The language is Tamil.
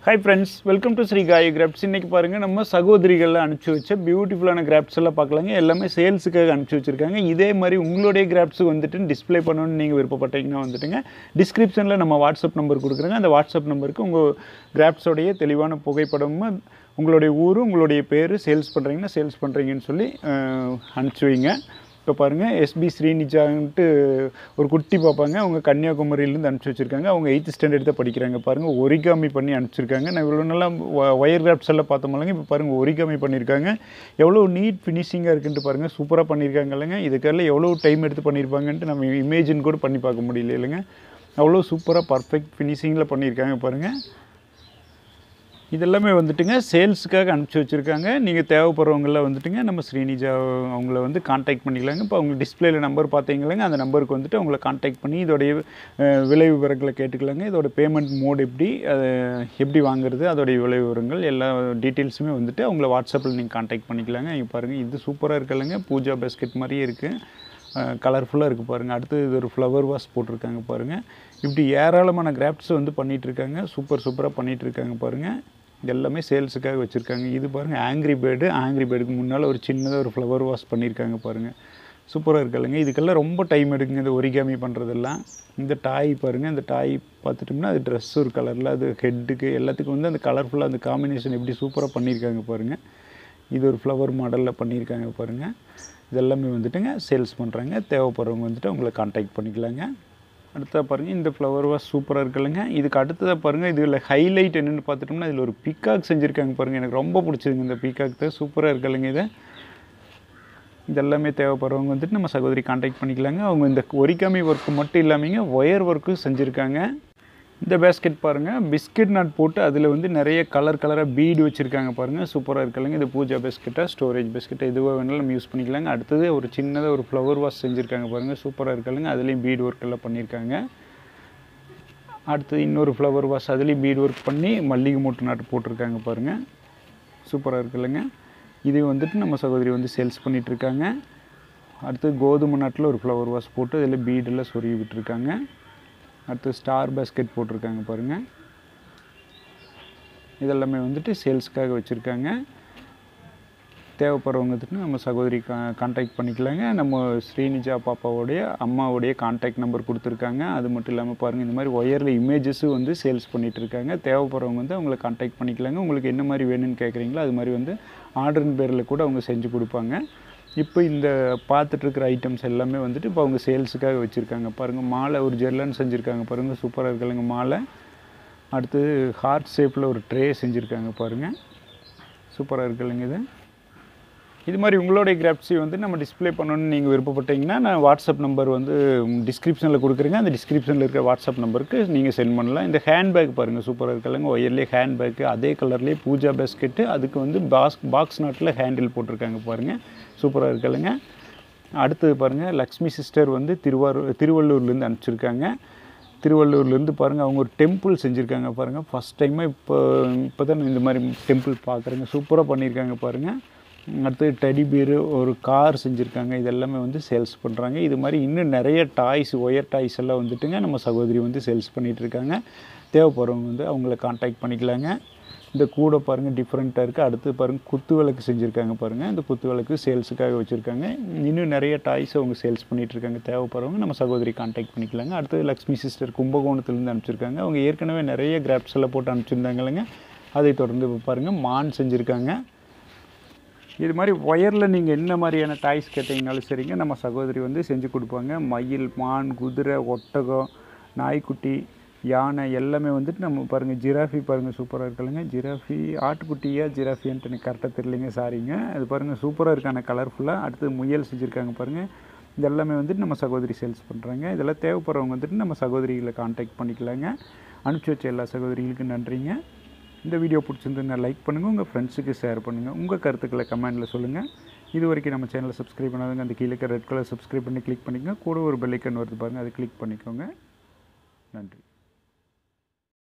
hi friends welcome to Sri Kai crafts இன்றைக்கி பாருங்கள் நம்ம சகோதரிகளில் அனுப்பிச்சி வச்ச பியூட்டிஃபுல்லான கிராப்ஸ் எல்லாம் பார்க்கலாங்க எல்லாமே சேல்ஸுக்காக அனுப்பிச்சி வச்சுருக்காங்க இதே மாதிரி உங்களுடைய கிராப்ஸ் வந்துட்டு டிஸ்ப்ளே பண்ணணும்னு நீங்கள் விருப்பப்பட்டீங்கன்னா வந்துட்டுங்க டிஸ்கிரிப்ஷனில் நம்ம வாட்ஸ்அப் நம்பர் கொடுக்குறேங்க அந்த வாட்ஸ்அப் நம்பருக்கு உங்கள் கிராப்ஸோடைய தெளிவான புகைப்படமும் உங்களுடைய ஊர் உங்களுடைய பேர் சேல்ஸ் பண்ணுறீங்கன்னா சேல்ஸ் பண்ணுறீங்கன்னு சொல்லி அஹ், அனுப்பிச்சி வைங்க இப்போ பாருங்கள் எஸ்பி ஸ்ரீனிஜான்ட்டு ஒரு குட்டி பார்ப்பாங்க அவங்க கன்னியாகுமரியிலேருந்து அனுப்பிச்சி வச்சுருக்காங்க அவங்க எயித்து ஸ்டாண்டர்ட் தான் படிக்கிறாங்க பாருங்கள் ஒரிகாமி பண்ணி அனுப்பிச்சிருக்காங்க நான் இவ்வளோ நல்லா ஒயர் கிராப்ஸ் எல்லாம் பார்த்தோம்லங்க இப்போ பாருங்கள் ஒரிகாமி பண்ணியிருக்காங்க எவ்வளோ நீட் ஃபினிஷிங்காக இருக்குன்ட்டு பாருங்கள் சூப்பராக பண்ணியிருக்காங்க இல்லைங்க இதுக்கெல்லாம் எவ்வளோ டைம் எடுத்து பண்ணியிருப்பாங்கன்ட்டு நம்ம இமேஜின் கூட பண்ணி பார்க்க முடியல இல்லைங்க அவ்வளோ சூப்பராக பர்ஃபெக்ட் ஃபினிஷிங்கில் பண்ணியிருக்காங்க பாருங்கள் இதெல்லாமே வந்துட்டுங்க சேல்ஸுக்காக அனுப்பிச்சி வச்சுருக்காங்க நீங்கள் தேவைப்படுறவங்களாம் வந்துட்டுங்க நம்ம ஸ்ரீனிஜா அவங்கள வந்து காண்டாக்ட் பண்ணிக்கலாங்க இப்போ அவங்க டிஸ்பிளேல நம்பர் பார்த்தீங்களேங்க அந்த நம்பருக்கு வந்துட்டு அவங்கள காண்டாக்ட் பண்ணி இதோடைய அஹ், விலை விவரங்களை கேட்டுக்கலாங்க இதோட பேமெண்ட் மோட் எப்படி அது எப்படி வாங்குறது அதோடைய விலை விவரங்கள் எல்லா டீட்டெயில்ஸுமே வந்துட்டு அவங்கள வாட்ஸ்அப்பில் நீங்கள் காண்டாக்ட் பண்ணிக்கலாங்க இங்கே பாருங்கள் இது சூப்பராக இருக்குல்லங்க பூஜா பேஸ்கெட் மாதிரியே இருக்குது கலர்ஃபுல்லாக இருக்குது பாருங்கள் அடுத்து இது ஒரு ஃப்ளவர் வாஷ் போட்டிருக்காங்க பாருங்கள் இப்படி ஏராளமான கிராஃப்ட்ஸ் வந்து பண்ணிகிட்டு இருக்காங்க சூப்பர் சூப்பராக பண்ணிகிட்டு இருக்காங்க பாருங்கள் இது எல்லாமே சேல்ஸுக்காக வச்சுருக்காங்க இது பாருங்கள் ஆங்கிரி பேர்டு ஆங்கிரி பேர்டுக்கு முன்னால் ஒரு சின்னதாக ஒரு ஃப்ளவர் வாஷ் பண்ணியிருக்காங்க பாருங்கள் சூப்பராக இருக்குல்லங்க இதுக்கெல்லாம் ரொம்ப டைம் எடுக்குங்க இந்த ஒரிகாமி பண்ணுறதெல்லாம் இந்த டாய் பாருங்கள் இந்த டாய் பார்த்துட்டோம்னா அது ட்ரெஸ் ஒரு கலரில் அது ஹெட்டுக்கு எல்லாத்துக்கும் வந்து அந்த கலர்ஃபுல்லாக அந்த காம்பினேஷன் எப்படி சூப்பராக பண்ணியிருக்காங்க பாருங்கள் இது ஒரு ஃப்ளவர் மாடலில் பண்ணியிருக்காங்க பாருங்கள் இதெல்லாமே வந்துட்டுங்க சேல்ஸ் பண்ணுறாங்க தேவைப்படுறவங்க வந்துட்டு உங்களை காண்டாக்ட் பண்ணிக்கலாங்க அடுத்ததாக பாருங்கள் இந்த ஃப்ளவர் வாஸ் சூப்பராக இருக்குல்லங்க இதுக்கு அடுத்ததாக பாருங்கள் இதில் ஹைலைட் என்னென்னு பார்த்துட்டோம்னா இதில் ஒரு பீகாக் செஞ்சுருக்காங்க பாருங்கள் எனக்கு ரொம்ப பிடிச்சதுங்க இந்த பீகாக் தான் சூப்பராக இருக்குல்லங்க இது இதெல்லாமே தேவைப்படுறவங்க வந்துட்டு நம்ம சகோதரி காண்டாக்ட் பண்ணிக்கலாங்க அவங்க இந்த ஒரிகாமி ஒர்க்கு மட்டும் இல்லாமங்க ஒயர் ஒர்க்கும் செஞ்சுருக்காங்க இந்த பேஸ்கெட் பாருங்கள் பிஸ்கெட் நட் போட்டு அதில் வந்து நிறைய கலர் கலராக பீடு வச்சுருக்காங்க பாருங்கள் சூப்பராக இருக்குல்லங்க இது பூஜா பிஸ்கெட்டாக ஸ்டோரேஜ் பிஸ்கெட்டை எதுவாக வேணாலும் நம்ம யூஸ் பண்ணிக்கலாங்க அடுத்தது ஒரு சின்னதாக ஒரு ஃப்ளவர் வாஷ் செஞ்சுருக்காங்க பாருங்கள் சூப்பராக இருக்குல்லங்க அதுலேயும் பீடு ஒர்க் எல்லாம் பண்ணியிருக்காங்க அடுத்தது இன்னொரு ஃப்ளவர் வாஷ் அதுலேயும் பீட் ஒர்க் பண்ணி மல்லிகை மூட்டை நாட்டு போட்டிருக்காங்க பாருங்கள் சூப்பராக இருக்குல்லங்க இது வந்துட்டு நம்ம சகோதரி வந்து சேல்ஸ் பண்ணிகிட்ருக்காங்க அடுத்து கோதுமை நாட்டில் ஒரு ஃப்ளவர் வாஷ் போட்டு அதில் பீடெல்லாம் சொருகி விட்டுருக்காங்க அடுத்து ஸ்டார் பேஸ்கெட் போட்டிருக்காங்க பாருங்கள் இதெல்லாமே வந்துட்டு சேல்ஸ்க்காக வச்சுருக்காங்க தேவைப்படுறவங்க வந்துட்டு நம்ம சகோதரி கா கான்டாக்ட் பண்ணிக்கலாங்க நம்ம ஸ்ரீனிஜா பாப்பாவுடைய அம்மாவுடைய கான்டாக்ட் நம்பர் கொடுத்துருக்காங்க அது மட்டும் இல்லாமல் பாருங்கள் இந்த மாதிரி ஒயரில் இமேஜஸும் வந்து சேல்ஸ் பண்ணிகிட்டு இருக்காங்க தேவைப்படுறவங்க வந்து அவங்கள கான்டாக்ட் பண்ணிக்கலாங்க உங்களுக்கு என்ன மாதிரி வேணும்னு கேட்குறீங்களோ அது மாதிரி வந்து ஆர்டரின் பேரில் கூட அவங்க செஞ்சு கொடுப்பாங்க இப்போ இந்த பார்த்துட்டு இருக்கிற ஐட்டம்ஸ் எல்லாமே வந்துட்டு இப்போ அவங்க சேல்ஸுக்காக வச்சுருக்காங்க பாருங்கள் மாலை ஒரு ஜெர்லன் செஞ்சுருக்காங்க பாருங்கள் சூப்பராக இருக்குல்லங்க மாலை அடுத்தது ஹார்ட் ஷேப்பில் ஒரு ட்ரே செஞ்சுருக்காங்க பாருங்கள் சூப்பராக இருக்குல்லங்க இது இது மாதிரி உங்களுடைய கிராஃப்ட்ஸை வந்து நம்ம டிஸ்ப்ளே பண்ணணும்னு நீங்கள் விருப்பப்பட்டீங்கன்னா நான் வாட்ஸ்அப் நம்பர் வந்து டிஸ்கிரிப்ஷனில் கொடுக்குறேங்க அந்த டிஸ்கிரிப்ஷனில் இருக்க வாட்ஸ்அப் நம்பருக்கு நீங்கள் சென்ட் பண்ணலாம் இந்த ஹேண்ட்பேக் பாருங்கள் சூப்பராக இருக்குல்லங்க ஒயர்லேயே ஹேண்ட்பேக்கு அதே கலர்லேயே பூஜா பேஸ்கெட்டு அதுக்கு வந்து பாக்ஸ் பாக்ஸ் நாட்டில் ஹேண்டில் போட்டிருக்காங்க பாருங்கள் சூப்பராக இருக்குல்லங்க அடுத்தது பாருங்கள் லக்ஷ்மி சிஸ்டர் வந்து திருவாரூர் திருவள்ளூர்லேருந்து அனுப்பிச்சிருக்காங்க திருவள்ளூர்லேருந்து பாருங்கள் அவங்க ஒரு டெம்பிள் செஞ்சுருக்காங்க பாருங்கள் ஃபஸ்ட் டைமாக இப்போ இப்போ தான் இந்த மாதிரி டெம்பிள் பார்க்குறேங்க சூப்பராக பண்ணியிருக்காங்க பாருங்கள் அடுத்தது டெடி பீரு ஒரு கார் செஞ்சுருக்காங்க இது எல்லாமே வந்து சேல்ஸ் பண்ணுறாங்க இது மாதிரி இன்னும் நிறைய டாய்ஸ் ஒயர் டாய்ஸ் எல்லாம் வந்துட்டுங்க நம்ம சகோதரி வந்து சேல்ஸ் பண்ணிகிட்டு இருக்காங்க தேவைப்படுறவங்க வந்து அவங்கள காண்டாக்ட் பண்ணிக்கலாங்க இந்த கூடை பாருங்கள் டிஃப்ரெண்ட்டாக இருக்குது அடுத்து பாருங்கள் குத்து விளக்கு செஞ்சுருக்காங்க பாருங்கள் இந்த குத்து விளக்கு சேல்ஸுக்காக வச்சுருக்காங்க இன்னும் நிறைய டாய்ஸ் அவங்க சேல்ஸ் பண்ணிகிட்டு இருக்காங்க தேவைப்படுறவங்க நம்ம சகோதரி காண்டாக்ட் பண்ணிக்கலாங்க அடுத்தது லக்ஷ்மி சிஸ்டர் கும்பகோணத்துலேருந்து அனுப்பிச்சிருக்காங்க அவங்க ஏற்கனவே நிறைய கிராப்ஸ் எல்லாம் போட்டு அனுப்பிச்சிருந்தாங்க இல்லைங்க அதை தொடர்ந்து இப்போ பாருங்கள் மான் செஞ்சுருக்காங்க இது மாதிரி ஒயரில் நீங்கள் என்ன மாதிரியான டாய்ஸ் கேட்டிங்கனாலும் சரிங்க நம்ம சகோதரி வந்து செஞ்சு கொடுப்பாங்க மயில் மான் குதிரை ஒட்டகம் நாய்க்குட்டி யானை எல்லாமே வந்துட்டு நம்ம பாருங்கள் ஜிராஃபி பாருங்கள் சூப்பராக இருக்குல்லங்க ஜிராஃபி ஆட்டுக்குட்டியா ஜிராஃபின்ட்டு எனக்கு கரெக்டாக தெரியலைங்க சாரிங்க அது பாருங்கள் சூப்பராக இருக்கான கலர்ஃபுல்லாக அடுத்து முயல் செஞ்சுருக்காங்க பாருங்கள் இது எல்லாமே வந்துட்டு நம்ம சகோதரி சேல்ஸ் பண்ணுறாங்க இதெல்லாம் தேவைப்படுறவங்க வந்துட்டு நம்ம சகோதரிகளை காண்டாக்ட் பண்ணிக்கலாங்க அனுப்பிச்சி வச்ச எல்லா சகோதரிகளுக்கும் நன்றிங்க இந்த வீடியோ பிடிச்சிருந்ததுன்னா லைக் பண்ணுங்கள் உங்கள் ஃப்ரெண்ட்ஸுக்கு ஷேர் பண்ணுங்கள் உங்கள் கருத்துக்களை கமெண்டில் சொல்லுங்கள் இது வரைக்கும் நம்ம சேனலை சப்ஸ்கிரைப் பண்ணாதவங்க அந்த கீழே ரெட் கலர் சப்ஸ்கிரைப் பண்ணி கிளிக் பண்ணிக்கோங்க கூட ஒரு பெல்லைக்கன் வருது பாருங்கள் அதை கிளிக் பண்ணிக்கோங்க நன்றி